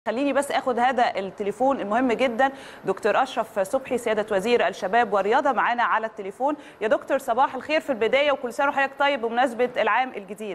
خليني بس اخد هذا التليفون المهم جدا دكتور اشرف صبحي سياده وزير الشباب والرياضه معانا على التليفون يا دكتور صباح الخير في البدايه وكل سنه وحضرتك طيب بمناسبه العام الجديد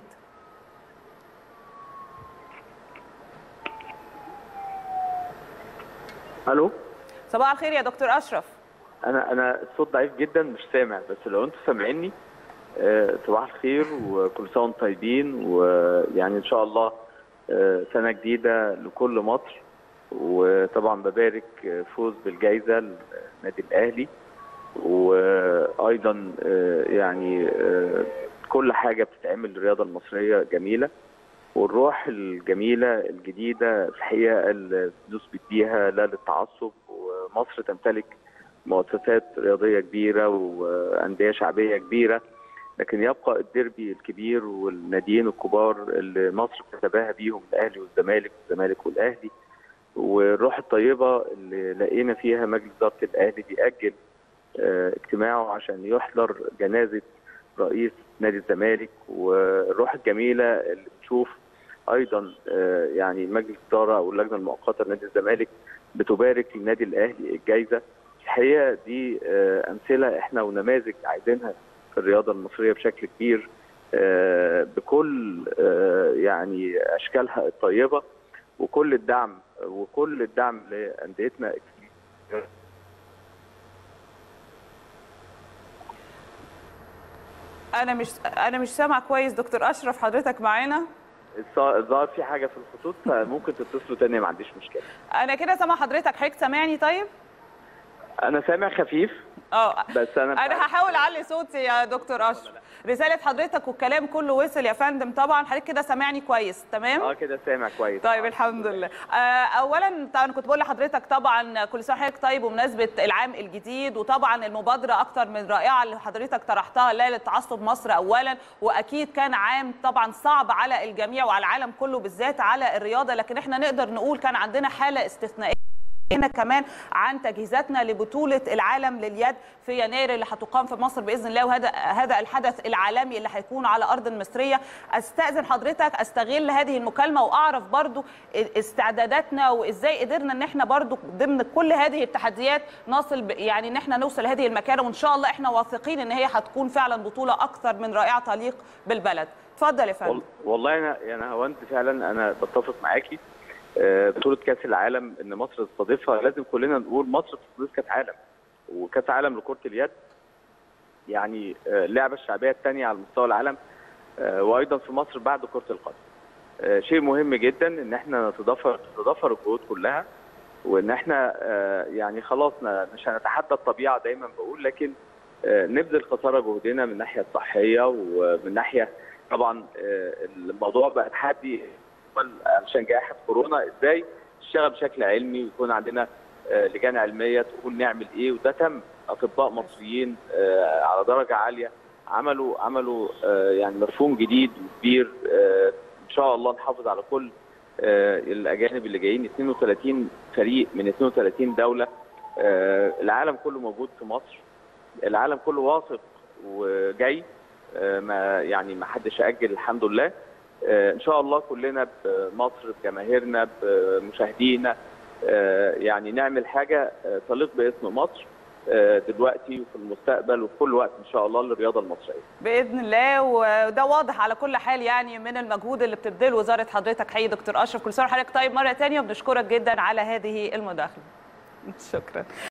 الو صباح الخير يا دكتور اشرف انا انا الصوت ضعيف جدا مش سامع بس لو انتوا سامعيني آه، صباح الخير وكل سنه وانتم طيبين ويعني ان شاء الله آه، سنه جديده لكل مصر وطبعا ببارك آه، فوز بالجائزه للنادي الاهلي وايضا آه، يعني آه، كل حاجه بتتعمل للرياضه المصريه جميله والروح الجميله الجديده الحقيقه اللي نثبت بيها لا للتعصب ومصر تمتلك مؤسسات رياضيه كبيره وانديه شعبيه كبيره لكن يبقى الديربي الكبير والناديين الكبار اللي مصر بتتباهى بيهم الاهلي والزمالك والزمالك والاهلي والروح الطيبه اللي لقينا فيها مجلس اداره الاهلي بيأجل آه، اجتماعه عشان يحضر جنازه رئيس نادي الزمالك والروح الجميله اللي بتشوف ايضا آه، يعني مجلس اداره او اللجنه المؤقته لنادي الزمالك بتبارك للنادي الاهلي الجائزه الحقيقه دي آه، امثله احنا ونماذج عايزينها في الرياضه المصريه بشكل كبير آه، بكل آه، يعني اشكالها الطيبه وكل الدعم وكل الدعم لانديتنا انا مش انا مش سامع كويس دكتور اشرف حضرتك معانا الظا- الظاهر في حاجه في الخطوط فممكن تتصلوا تاني ما عنديش مشكله انا كده سامع حضرتك حضرتك سامعني طيب انا سامع خفيف اه بس انا انا هحاول اعلي صوتي يا دكتور اشرف رساله حضرتك والكلام كله وصل يا فندم طبعا حضرتك كده سامعني كويس تمام اه كده سامع كويس طيب الحمد لله آه، اولا طبعا كنت بقول لحضرتك طبعا كل سنه وحضرتك طيب بمناسبه العام الجديد وطبعا المبادره اكتر من رائعه اللي حضرتك طرحتها لا للتعصب مصر اولا واكيد كان عام طبعا صعب على الجميع وعلى العالم كله بالذات على الرياضه لكن احنا نقدر نقول كان عندنا حاله استثنائيه هنا كمان عن تجهيزاتنا لبطولة العالم لليد في يناير اللي هتقام في مصر بإذن الله وهذا هذا الحدث العالمي اللي هيكون على أرض مصرية أستأذن حضرتك أستغل هذه المكالمة وأعرف برضو استعداداتنا وإزاي قدرنا إن إحنا برضو ضمن كل هذه التحديات نصل ب- يعني إن إحنا نوصل لهذه المكانة وإن شاء الله إحنا واثقين إن هي هتكون فعلا بطولة أكثر من رائعة تليق بالبلد اتفضل يا فندم وال- والله انا يعني هوند فعلا انا بتفق معاكي آه، بطوله كاس العالم ان مصر تستضيفها لازم كلنا نقول مصر تستضيف كاس عالم وكاس عالم لكره اليد يعني آه، اللعبه الشعبيه الثانيه على مستوى العالم آه، وايضا في مصر بعد كره القدم آه، شيء مهم جدا ان احنا نتضافر نتضافر الجهود كلها وان احنا آه، يعني خلاص ن- مش هنتحدى الطبيعه دايما بقول لكن آه، نبذل قصارى جهدنا من الناحيه الصحيه ومن ناحيه طبعا آه، الموضوع بقى تحدي عشان جائحه كورونا ازاي نشتغل بشكل علمي ويكون عندنا آه، لجان علميه تقول نعمل ايه وده تم اطباء مصريين آه، على درجه عاليه عملوا عملوا آه، يعني مفهوم جديد وكبير آه، ان شاء الله نحافظ على كل آه، الاجانب اللي جايين 32 فريق من 32 دوله آه، العالم كله موجود في مصر العالم كله واثق وجاي آه، ما يعني ما حدش اجل الحمد لله آه، ان شاء الله كلنا بمصر بجماهيرنا بمشاهدينا آه، يعني نعمل حاجه آه، تليق باسم مصر آه، دلوقتي وفي المستقبل وفي كل وقت ان شاء الله للرياضه المصريه باذن الله وده واضح على كل حال يعني من المجهود اللي بتبذله وزاره حضرتك حقيقي دكتور اشرف كل سنه وحضرتك طيب مره ثانيه وبنشكرك جدا على هذه المداخله شكرا